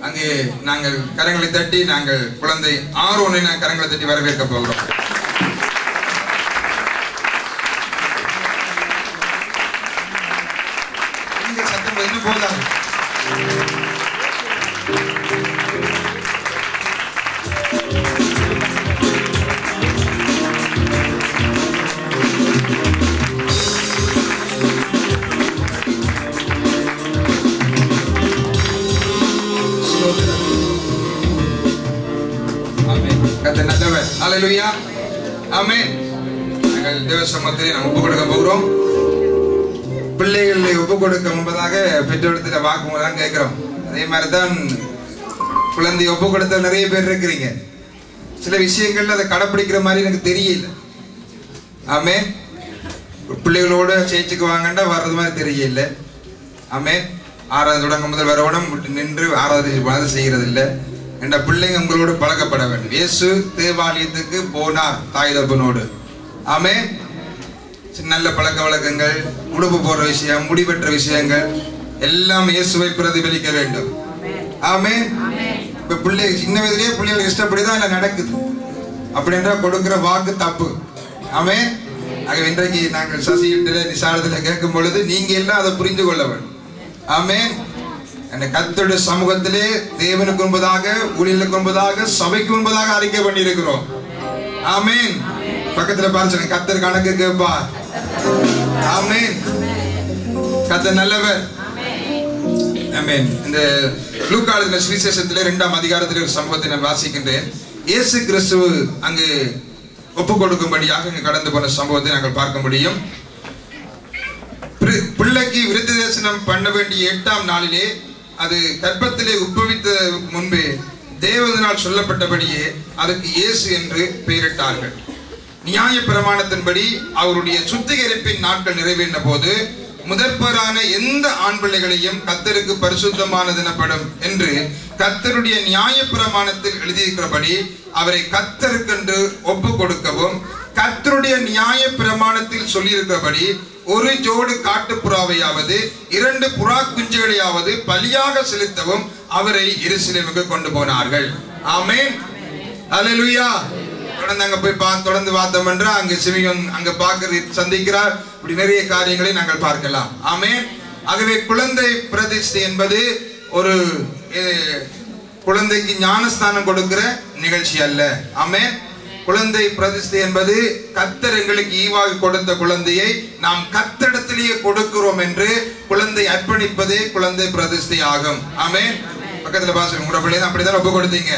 அங்கே நாங்கள் கரங்களை தட்டி நாங்கள் குழந்தை ஆரோனை நாங்கள் கரங்களை தட்டி வரவேற்க போகிறோம் இங்க சத்தம் இன்னும் போதாது ஆமென். கர்த்தர் நல்லவர். ஹalleluya. ஆமென். நாங்கள் தேவ சமூகத்தில் நாம் ஒப்பு கொடுக்க போகிறோம் பிள்ளைகளை ஒப்பு கொடுக்க முன்பதாக பெற்றோடத்துல வாக்குமூலம் கேட்கிறோம் அதே மாதிரி தான் குழந்தை ஒப்பு கொடுத்த நிறைய பேர் இருக்கிறீங்க சில விஷயங்கள்ல அதை கடைப்பிடிக்கிற மாதிரி எனக்கு தெரியல ஆமே பிள்ளைகளோட சேர்ச்சுக்கு வாங்கண்டா வர்றது மாதிரி தெரியல ஆமே ஆறாவது தொடங்க முதல் வரவணும் நின்று ஆறாவது மாதிரி செய்கிறது இல்லை என்ற பிள்ளைங்க உங்களோடு பழக்கப்பட வேண்டும் இயேசு தேவாலயத்துக்கு போனார் தாய் தப்பனோடு ஆமே நல்ல பழக்க வழக்கங்கள் உடுப்பு போடுற விஷயம் முடிவெற்ற விஷயங்கள் எல்லாம் இயேசுவை பிரதிபலிக்க வேண்டும் ஆமே இப்ப பிள்ளை சின்ன வயதிலேயே பிள்ளைகளுக்கு இஷ்டப்படிதான் இல்ல நடக்குது அப்படின்றா கொடுக்கிற வாக்கு தப்பு ஆமே ஆக இன்றைக்கு நாங்கள் சசியிட்ட நிசாரத்துல கேட்கும் பொழுது நீங்க எல்லாம் அதை புரிந்து கொள்ள வேண்டும் ஆமே அந்த கத்தோட சமூகத்திலே தேவனுக்கு என்பதாக ஊழியர்களுக்கு என்பதாக சபைக்கு என்பதாக அறிக்கை பண்ணியிருக்கிறோம் ஆமேன் பக்கத்துல பாருங்க கத்தர் கணக்கு கேட்பார் ஆமேன் கத்தர் நல்லவர் ஆமென் இந்த லூக்காளுதின சுவிசேஷத்திலே இரண்டாம் அதிகாரத்தில் ஒரு சம்பவத்தை நான் வாசிக்கின்றேன் இயேசு கிறிஸ்து அங்கு ஒப்பு கொடுக்கும்படியாக இங்கு கடந்து போன சம்பவத்தை நாங்கள் பார்க்க முடியும் பிரி- பிள்ளைக்கு விருத்த தரிசனம் பண்ண வேண்டிய எட்டாம் நாளிலே அது கர்ப்பத்திலே உட்பவித்த முன்பே தேவதனால் சொல்லப்பட்டபடியே அதுக்கு இயேசு என்று பெயரிட்டார்கள் நியாய பிரமாணத்தின்படி அவருடைய சுத்திகரிப்பின் நாட்கள் நிறைவேறின போது முதற்பரான எந்த ஆண் பிள்ளைகளையும் கத்தருக்கு பரிசுத்தமானது எனப்படும் என்று கத்தருடைய நியாய பிரமாணத்தில் எழுதியிருக்கிறபடி அவரை கத்தருக்கென்று ஒப்பு கொடுக்கவும் கத்தருடைய நியாய பிரமாணத்தில் சொல்லியிருக்கிறபடி ஒரு ஜோடு காட்டுப்புறாவையாவது இரண்டு புறா குஞ்சுகளையாவது பலியாக செலுத்தவும் அவரை எருசலேமுக்கு கொண்டு போனார்கள் ஆமென் அல்லேலூயா தொடர்ந்து அங்க போய் பா தொடர்ந்து பார்த்தோம் என்றா அங்க சிமியன் அங்க பார்க்க சந்திக்கிறார் இப்படி நிறைய காரியங்களை நாங்கள் பார்க்கலாம் ஆமென் ஆகவே குழந்தை பிரதிஷ்டை என்பது ஒரு அஹ், குழந்தைக்கு ஞானஸ்தானம் கொடுக்கிற நிகழ்ச்சி அல்ல ஆமென் குழந்தை பிரதிஷ்டை என்பது கத்தர் எங்களுக்கு ஈவாக கொடுத்த குழந்தையை நாம் கத்தரிடத்திலேயே கொடுக்கிறோம் என்று குழந்தை அர்ப்பணிப்பதே குழந்தை பிரதிஷ்டை ஆகும் ஆமென் பக்கத்துல பாசம் உங்களோட பிள்ளை தான் அப்படிதான் ஒப்பு கொடுத்தீங்க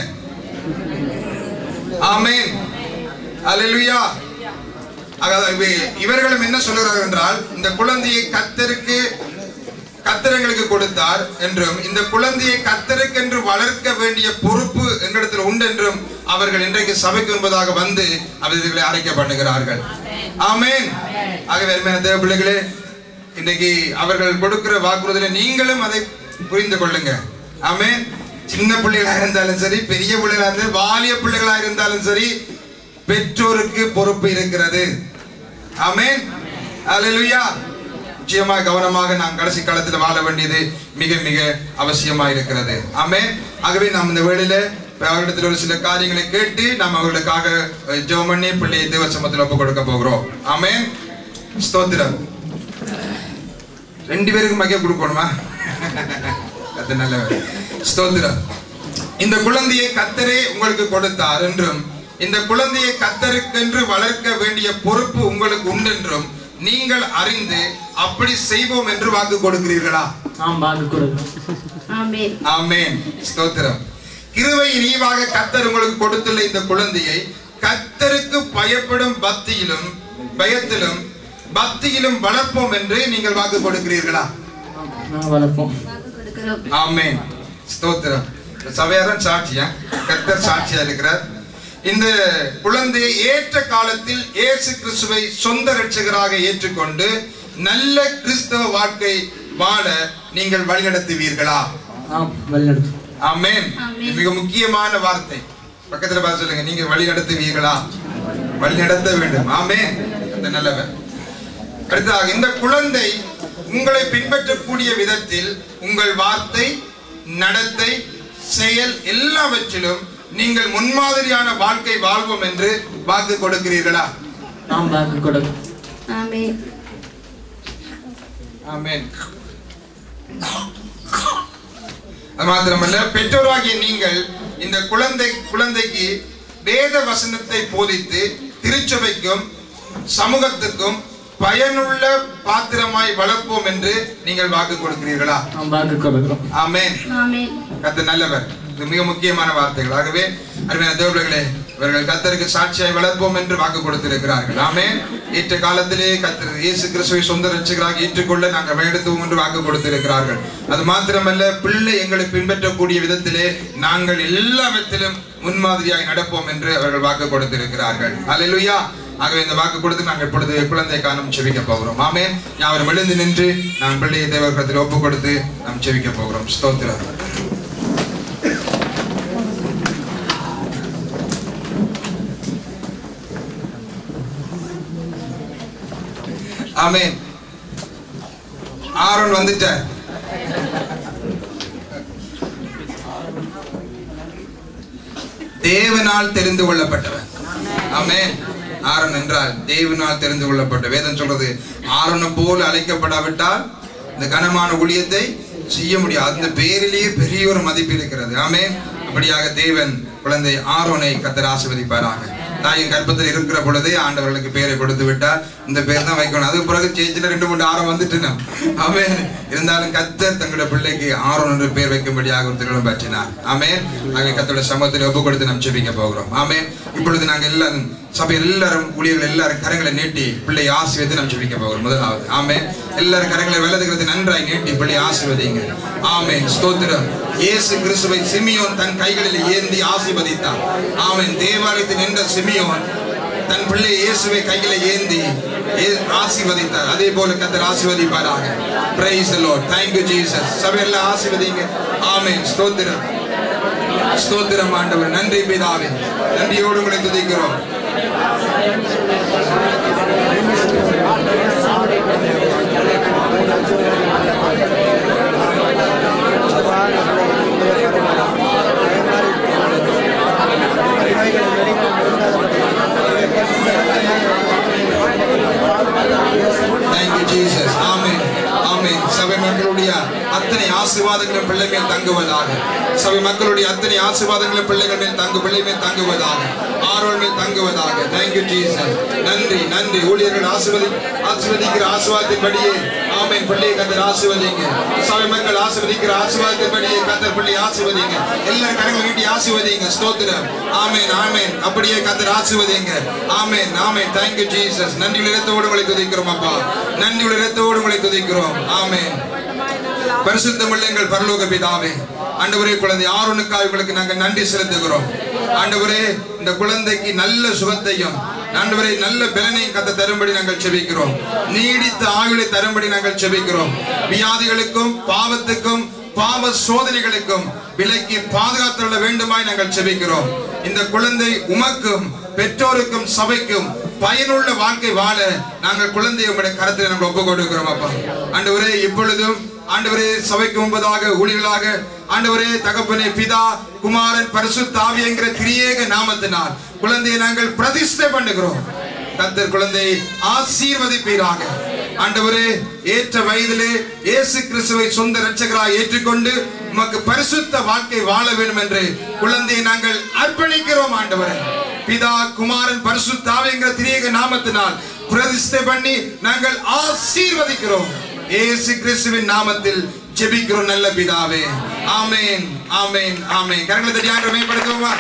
ஆமென் அல்லேலூயா அதாவது இவர்களும் என்ன சொல்கிறார்கள் என்றால் இந்த குழந்தையை கத்தருக்கு கத்தரங்களுக்கு கொடுத்தார் என்றும் இந்த குழந்தையை கத்தருக்கென்று வளர்க்க வேண்டிய பொறுப்பு எங்களிடத்தில் உண்டு என்றும் அவர்கள் இன்றைக்கு சபைக்கு என்பதாக வந்து அவர்களை அழைக்க பண்ணுகிறார்கள் ஆமென் ஆகவே அருமையான தேவ பிள்ளைகளே இன்றைக்கு அவர்கள் கொடுக்கிற வாக்குறுதியில நீங்களும் அதை புரிந்து கொள்ளுங்க ஆமென் சின்ன பிள்ளைகளா இருந்தாலும் சரி பெரிய பிள்ளைகளா இருந்தாலும் வாலிய பிள்ளைகளா இருந்தாலும் சரி பெற்றோருக்கு பொறுப்பு இருக்கிறது ஆமென் அல்லேலூயா நிச்சயமா கவனமாக நாம் கடைசி காலத்தில் வாழ வேண்டியது மிக மிக அவசியமா இருக்கிறது ஆமென் ஆகவே நாம் இந்த வேளையில அவர்களிடத்தில் ஒரு சில காரியங்களை கேட்டு நாம் அவர்களுக்காக அஹ், ஜெபம் பண்ணி பிள்ளையை தேவ சமத்தில் ஒப்பு கொடுக்க போகிறோம் ஆமென் ஸ்தோத்திரம் ரெண்டு பேருக்கும் மகிழ கொடுக்கணுமா அது நல்லவர் ஸ்தோத்திரம் இந்த குழந்தையை கத்தரே உங்களுக்கு கொடுத்தார் என்றும் இந்த குழந்தையை கத்தருக்கென்று வளர்க்க வேண்டிய பொறுப்பு உங்களுக்கு உண்டென்றும் நீங்கள் அறிந்து அப்படி செய்வோம் என்று வாக்கு கொடுக்கிறீர்களா ஆம் வாக்கு கொடுங்க ஆமென் ஆமென் ஸ்தோத்திரம் கிருபையின் ஈவாக கத்தர் உங்களுக்கு கொடுத்துள்ள இந்த குழந்தையை கத்தருக்கு பயப்படும் பக்தியிலும் பயத்திலும் பக்தியிலும் வளர்ப்போம் என்று நீங்கள் வாக்கு கொடுக்கிறீர்களா நாங்கள் வளர்ப்போம் வாக்கு கொடுக்கிறோம் ஆமென் ஸ்தோத்திரம் சபையாரன் சாட்சியா கர்த்தர் சாட்சியா இருக்கிறார் இந்த குழந்தையை ஏற்ற காலத்தில் இயேசு கிறிஸ்துவை சொந்த ரட்சகராக ஏற்றுக்கொண்டு நல்ல கிறிஸ்தவ வாழ்க்கை வாழ நீங்கள் வழிநடத்துவீர்களா ஆம் வழிநடத்தும் ஆமென் இது மிக முக்கியமான வார்த்தை பக்கத்துல பார்த்து சொல்லுங்க நீங்க வழி நடத்துவீர்களா வழி நடத்த வேண்டும் ஆமென் அந்த நல்லவர் அடுத்ததாக இந்த குழந்தை உங்களை பின்பற்றக்கூடிய விதத்தில் உங்கள் வார்த்தை நடத்தை செயல் எல்லாவற்றிலும் நீங்கள் முன்மாதிரியான வாழ்க்கை வாழ்வோம் என்று வாக்கு கொடுக்கிறீர்களா நாம் வாக்கு கொடுக்கிறோம் ஆமென் ஆமென் அது மாத்திரமல்ல பெற்றோராகிய நீங்கள் இந்த குழந்தை குழந்தைக்கு வேத வசனத்தை போதித்து திருச்சபைக்கும் சமூகத்துக்கும் பயனுள்ள பாத்திரமாய் வளர்ப்போம் என்று நீங்கள் வாக்கு கொடுக்கிறீர்களா நாம் வாக்கு கொடுக்கிறோம் ஆமென் ஆமென் கர்த்தர் நல்லவர் இது மிக முக்கியமான வார்த்தைகள் ஆகவே அருமையான தேவர்களே இவர்கள் கத்தருக்கு சாட்சியாய் வளர்ப்போம் என்று வாக்கு கொடுத்திருக்கிறார்கள் ஆமென் ஏற்ற காலத்திலே கத்தர் இயேசு கிறிஸ்துவை சொந்த ரட்சகராக ஏற்றுக்கொள்ள நாங்கள் வழிநடத்துவோம் என்று வாக்கு கொடுத்திருக்கிறார்கள் அது மாத்திரமல்ல பிள்ளை எங்களை பின்பற்றக்கூடிய விதத்திலே நாங்கள் எல்லா விதத்திலும் முன்மாதிரியாய் நடப்போம் என்று அவர்கள் வாக்கு கொடுத்திருக்கிறார்கள் அல்லேலூயா ஆகவே இந்த வாக்கு கொடுத்து நாங்கள் இப்பொழுது குழந்தை காலம் செவிக்க போகிறோம் ஆமென் யாவரும் எழுந்து நின்று நாம் பிள்ளையை தேவகத்தில் ஒப்பு கொடுத்து நாம் செவிக்க போகிறோம் ஸ்தோத்திரம் ஆமென் ஆரோன் வந்துட்டார் தேவனால் தெரிந்து கொள்ளப்பட்டவன் ஆமென் ஆரோன் என்றால் தேவனால் தெரிந்து கொள்ளப்பட்ட வேதம் சொல்றது ஆரோனை போல அழைக்கப்படாவிட்டால் இந்த கனமான ஊழியத்தை செய்ய முடியாது அந்த பேரிலேயே பெரிய ஒரு மதிப்பு இருக்கிறது ஆமென் அப்படியாக தேவன் குழந்தை ஆரோனை கத்தர் ஆசிர்வதிப்பாராக தாயின் கர்ப்பத்தில் இருக்கிற பொழுதே ஆண்டவர்களுக்கு பேரை கொடுத்து விட்டார் இந்த பேர் தான் வைக்கணும் அதுக்கு பிறகு சேச்சில ரெண்டு மூணு ஆரம் வந்துட்டு ஆமே இருந்தாலும் கத்தர் தங்களுடைய பிள்ளைக்கு ஆரோன் என்று பேர் வைக்கும்படியாக ஒரு திருமணம் பற்றினார் ஆமே நாங்கள் கத்தோட சமூகத்தில் ஒப்பு கொடுத்து நாம் செபிக்க போகிறோம் ஆமே இப்பொழுது நாங்கள் எல்லாரும் சபை எல்லாரும் ஊழியர்கள் எல்லாரும் கரங்களை நீட்டி பிள்ளை ஆசீர்வதித்து நாம் செபிக்க போகிறோம் முதலாவது ஆமே எல்லாரும் கரங்களை வலதுகிறது நன்றாய் நீட்டி பிள்ளை ஆசீர்வதிங்க ஆமென் ஸ்தோத்திரம் இயேசு கிறிஸ்துவை சிமியோன் தன் கைகளில் ஏந்தி ஆசீர்வதித்தார் ஆமென் தேவாலயத்தில் நின்ற சிமியோன் தன் பிள்ளை இயேசுவை கையில ஏந்தி ஏ- ஆசீர்வதித்தார் அதே போல கத்தர் ஆசீர்வதிப்பாராக praise the lord thank you Jesus சபையெல்லாம் ஆசீர்வதிங்க ஆமென் ஸ்தோத்திரம் ஸ்தோத்திரம் ஆண்டவர் நன்றி பிதாவே நன்றியோடு உங்களை துதிக்கிறோம் Thank you, Jesus. Amen. Amen. சபை மக்களுடைய அத்தனை ஆசீர்வாதங்களும் பிள்ளை மேல் தங்குவதாக சபை மக்களுடைய அத்தனை ஆசீர்வாதங்களும் பிள்ளைகள் மேல் தங்கு பிள்ளை மேல் தங்குவதாக ஆரோல் மேல் தங்குவதாக Thank you, Jesus. நன்றி நன்றி ஊழியர்கள் ஆசீர்வதி ஆசீர்வதிக்கிற ஆசீர்வாதத்தின்படியே ஆமென் பிள்ளையை கத்தர் ஆசீர்வதிங்க சபை மக்கள் ஆசீர்வதிக்கிற ஆசீர்வாதத்தின்படியே கத்தர் பிள்ளை ஆசீர்வதிங்க எல்லாரும் கரங்களை நீட்டி ஆசீர்வதிங்க ஸ்தோத்திரம் ஆமென் ஆமென் அப்படியே கத்தர் ஆசீர்வதிங்க ஆமென் ஆமென் Thank you, Jesus. நன்றி இடத்தோடு உங்களை துதிக்கிறோம் அப்பா நன்றி இடத்தோடு உங்களை துதிக்கிறோம் ஆமென் பரிசுத்தமுள்ள எங்கள் பரலோக பிதாவே ஆண்டவரே குழந்தை ஆரோனுக்காக உங்களுக்கு நாங்கள் நன்றி செலுத்துகிறோம் ஆண்டவரே இந்த குழந்தைக்கு நல்ல சுகத்தையும் ஆண்டவரே நல்ல பலனையும் கத்த தரும்படி நாங்கள் செபிக்கிறோம் நீடித்த ஆயுளை தரும்படி நாங்கள் செபிக்கிறோம் வியாதிகளுக்கும் பாவத்துக்கும் பாவ சோதனைகளுக்கும் விலக்கி பாதுகாத்துள்ள வேண்டுமாய் நாங்கள் செபிக்கிறோம் இந்த குழந்தை உமக்கும் பெற்றோருக்கும் சபைக்கும் பயனுள்ள வாழ்க்கை வாழ நாங்கள் குழந்தையை உங்களுடைய கரத்தில் நாங்கள் ஒப்பு கொடுக்கிறோம் அப்பா ஆண்டவரே இப்பொழுதும் ஆண்டவரே சபைக்கு முன்பதாக ஊழியர்களாக ஆண்டவரே தகப்பனே பிதா குமாரன் பரிசுத்தாவி என்கிற திரியேக நாமத்தினால் குழந்தையை நாங்கள் பிரதிஷ்டை பண்ணுகிறோம் கத்தர் குழந்தையை ஆசீர்வதிப்பீராக ஆண்டவரே ஏற்ற வயதிலே இயேசு கிறிஸ்துவை சொந்த இரட்சகராய் ஏற்றுக்கொண்டு உமக்கு பரிசுத்த வாழ்க்கை வாழ வேண்டும் என்று குழந்தையை நாங்கள் அர்ப்பணிக்கிறோம் ஆண்டவரே பிதா குமாரன் பரிசுத்தாவி என்கிற திரியேக நாமத்தினால் பிரதிஷ்டை பண்ணி நாங்கள் ஆசீர்வதிக்கிறோம் இயேசு கிறிஸ்துவின் நாமத்தில் ஜெபிக்கிறோம் நல்ல பிதாவே ஆமென் ஆமென் ஆமென் கரங்களை தட்டி ஆண்டவரை மேம்படுத்துவோமா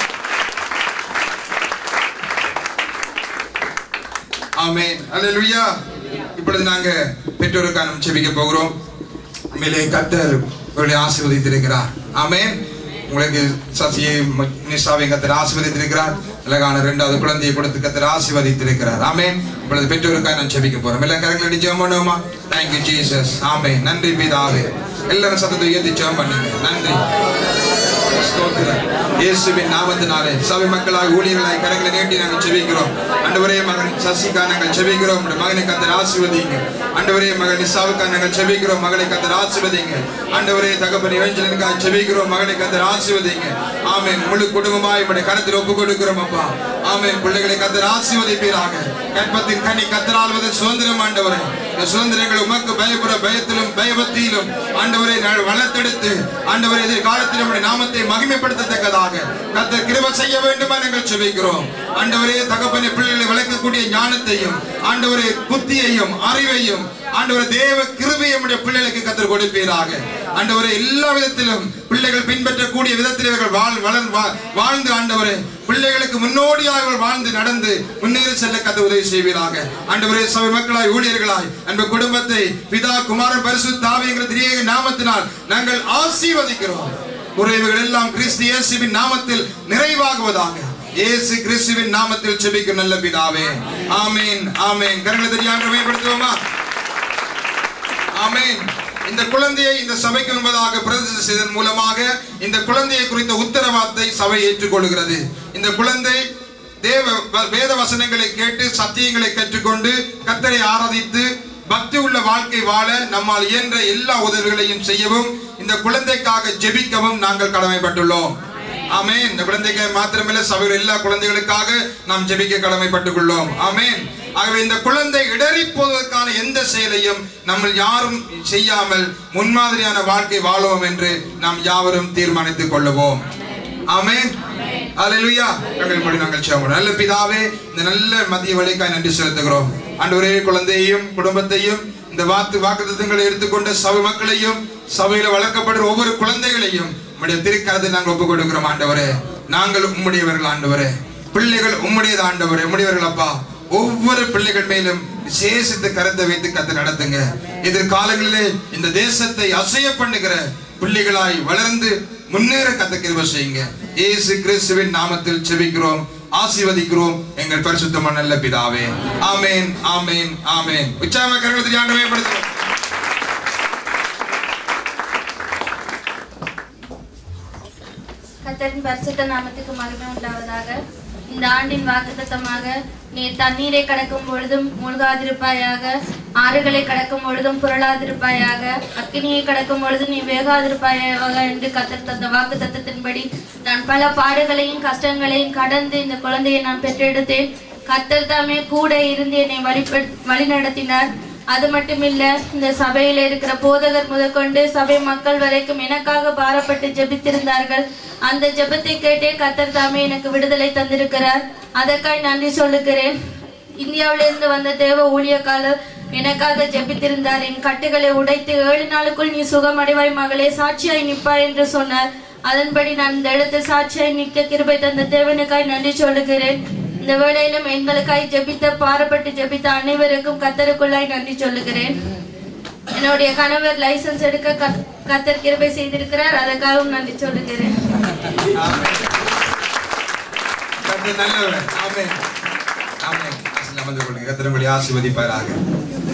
ஆமென் அல்லேலூயா இப்பொழுது நாங்க பெற்றோருக்காக நாம் ஜெபிக்க போகிறோம் மேலே கத்தர் உங்களை ஆசீர்வதித்திருக்கிறார் ஆமென் உங்களுக்கு சசியை ம- நிஷாவை கத்தர் ஆசீர்வதித்திருக்கிறார் அழகான இரண்டாவது குழந்தையை கொடுத்து கத்தர் ஆசீர்வதித்திருக்கிறார் ஆமென் இப்பொழுது பெற்றோருக்காக நான் ஜெபிக்க போறோம் எல்லாம் கரங்களை ஜெபம் பண்ணுவோமா தேங்க்யூ ஜீசஸ் ஆமென் நன்றி பிதாவே எல்லாரும் சத்தத்தை உயர்த்தி ஜெபம் பண்ணுங்க நன்றி ஸ்தோத்திரம் இயேசுவின் நாமத்தினாலே சபை மக்களாக ஊழியர்களாய் கரங்களை நீட்டி நாங்கள் செபிக்கிறோம் ஆண்டவரே மகன் சசிகா நாங்கள் செபிக்கிறோம் உம்முடைய மகனை கத்தர் ஆசீர்வதிங்க ஆண்டவரே மகன் நிசாவுக்கா நாங்கள் செபிக்கிறோம் மகளை கத்தர் ஆசீர்வதிங்க ஆண்டவரே தகப்பன் இளைஞனுக்காக செபிக்கிறோம் மகளை கத்தர் ஆசீர்வதிங்க ஆமென் முழு குடும்பமாய் உம்முடைய கரத்தில் ஒப்பு கொடுக்கிறோம் அப்பா ஆமென் பிள்ளைகளை கத்தர் ஆசீர்வதிப்பீராக கற்பத்தின் கனி கத்தரால்வது சுதந்திரம் ஆண்டவரே இந்த சுதந்திரங்கள் உமக்கு பயப்பட பயத்திலும் பயபக்தியிலும் ஆண்டவரை நாங்கள் வளர்த்தெடுத்து ஆண்டவரை எதிர்காலத்தில் நம்முடைய நாமத்தை மகிமைப்படுத்தத்தக்கதாக கத்தர் கிருப செய்ய வேண்டுமா நாங்கள் செபிக்கிறோம் ஆண்டவரே தகப்பனை பிள்ளைகளை வளர்க்கக்கூடிய ஞானத்தையும் ஆண்டவரே புத்தியையும் அறிவையும் ஆண்டவரே தேவ கிருபையை நம்முடைய பிள்ளைகளுக்கு கத்தர் கொடுப்பீராக ஆண்டவரே எல்லா விதத்திலும் பிள்ளைகள் பின்பற்றக்கூடிய விதத்தில் இவர்கள் வாழ் வளர் வா- வாழ்ந்து ஆண்டவரே பிள்ளைகளுக்கு முன்னோடியாக இவர்கள் வாழ்ந்து நடந்து முன்னேறி செல்ல கத்த உதவி செய்வீராக ஆண்டவரே சபை மக்களாய் ஊழியர்களாய் அன்பு குடும்பத்தை பிதா குமாரன் பரிசு தாவிங்கிற திரியக நாமத்தினால் நாங்கள் ஆசீர்வதிக்கிறோம் உறவுகள் எல்லாம் கிறிஸ்து இயேசுவின் நாமத்தில் நிறைவாகுவதாக இயேசு கிறிஸ்துவின் நாமத்தில் செபிக்கும் நல்ல பிதாவே ஆமீன் ஆமீன் கரங்களை தெரியாமல் மேம்படுத்துவோமா ஆமென் இந்த குழந்தையை இந்த சபைக்கு முன்பதாக பிரதிஷ்டை செய்ததன் மூலமாக இந்த குழந்தையை குறித்த உத்தரவாதத்தை சபை ஏற்றுக்கொள்கிறது இந்த குழந்தை தேவ வ- வேத வசனங்களை கேட்டு சத்தியங்களை கற்றுக்கொண்டு கத்தரை ஆராதித்து பக்தி உள்ள வாழ்க்கை வாழ நம்மால் இயன்ற எல்லா உதவிகளையும் செய்யவும் இந்த குழந்தைக்காக ஜெபிக்கவும் நாங்கள் கடமைப்பட்டுள்ளோம் ஆமென் இந்த குழந்தைக்கு மாத்திரமல்ல சபையில் எல்லா குழந்தைகளுக்காக நாம் ஜெபிக்க கடமைப்பட்டுள்ளோம் ஆமென் ஆகவே இந்த குழந்தை இடறி போவதற்கான எந்த செயலையும் நம்ம யாரும் செய்யாமல் முன்மாதிரியான வாழ்க்கை வாழுவோம் என்று நாம் யாவரும் தீர்மானித்துக் கொள்ளுவோம் ஆமென் அல்லேலூயா கண்கள் மூடி நாங்கள் செய்வோம் நல்ல பிதாவே இந்த நல்ல மதிய வழிக்காய் நன்றி செலுத்துகிறோம் ஆண்டவரே குழந்தையையும் குடும்பத்தையும் இந்த வாக்கு வாக்குத்தங்களை எடுத்துக்கொண்ட சபை மக்களையும் சபையில வளர்க்கப்படுற ஒவ்வொரு குழந்தைகளையும் உம்முடைய திருக்கரத்தை நாங்கள் ஒப்புக் கொடுக்கிறோம் ஆண்டவரே நாங்கள் உம்முடையவர்கள் ஆண்டவரே பிள்ளைகள் உம்முடையது ஆண்டவரே உம்முடையவர்கள் அப்பா ஒவ்வொரு பிள்ளைகள் மேலும் விசேஷித்த கரத்தை வைத்து கத்து நடத்துங்க எதிர்காலங்களிலே இந்த தேசத்தை அசைய பண்ணுகிற பிள்ளைகளாய் வளர்ந்து முன்னேற கத்த கிருப செய்யுங்க இயேசு கிறிஸ்துவின் நாமத்தில் செபிக்கிறோம் ஆசீர்வதிக்கிறோம் எங்கள் பரிசுத்தமான நல்ல பிதாவே ஆமென் ஆமென் ஆமென் உச்சாம கரங்களை ஆண்டவே படுத்துகிறோம் கர்த்தரின் பரிசுத்த நாமத்துக்கு மகிமை உண்டாவதாக இந்த ஆண்டின் வாக்குத்தத்தமாக நீ தண்ணீரை கடக்கும் பொழுதும் மூழ்காதிருப்பாயாக ஆறுகளை கடக்கும் பொழுதும் புரளாதிருப்பாயாக அக்கினியை கடக்கும் பொழுதும் நீ வேகாதிருப்பாயாக என்று கத்தர் தந்த வாக்கு தத்தத்தின்படி நான் பல பாடுகளையும் கஷ்டங்களையும் கடந்து இந்த குழந்தையை நான் பெற்றெடுத்தேன் கத்தர் தாமே கூட இருந்து என்னை வழிபடு வழி நடத்தினார் அது மட்டுமில்ல இந்த சபையில இருக்கிற போதகர் முதற்கொண்டு சபை மக்கள் வரைக்கும் எனக்காக பாரப்பட்டு ஜெபித்திருந்தார்கள் அந்த ஜெபத்தை கேட்டே கத்தர் தாமே எனக்கு விடுதலை தந்திருக்கிறார் அதற்காய் நன்றி சொல்லுகிறேன் இந்தியாவிலிருந்து வந்த தேவ ஊழியக்காரர் எனக்காக ஜெபித்திருந்தார் என் கட்டுகளை உடைத்து ஏழு நாளுக்குள் நீ சுகமடைவாய் மகளே சாட்சியாய் நிப்பாய் என்று சொன்னார் அதன்படி நான் இந்த இடத்தில் சாட்சியாய் நிற்க கிருபை தந்த தேவனுக்காய் நன்றி சொல்லுகிறேன் இந்த வேளையிலும் எங்களுக்காய் ஜெபித்த பாரப்பட்டு ஜெபித்த அனைவருக்கும் கத்தருக்குள்ளாய் நன்றி சொல்லுகிறேன் என்னுடைய கணவர் லைசென்ஸ் எடுக்க கத்- கத்தர் கிருபை செய்திருக்கிறார் அதற்காகவும் நன்றி சொல்லுகிறேன் கர்த்தர் நல்லவர் ஆமென் ஆமென் அமர்ந்து கொள்ளுங்க கத்திரம்படி ஆசீர்வதிப்பாராக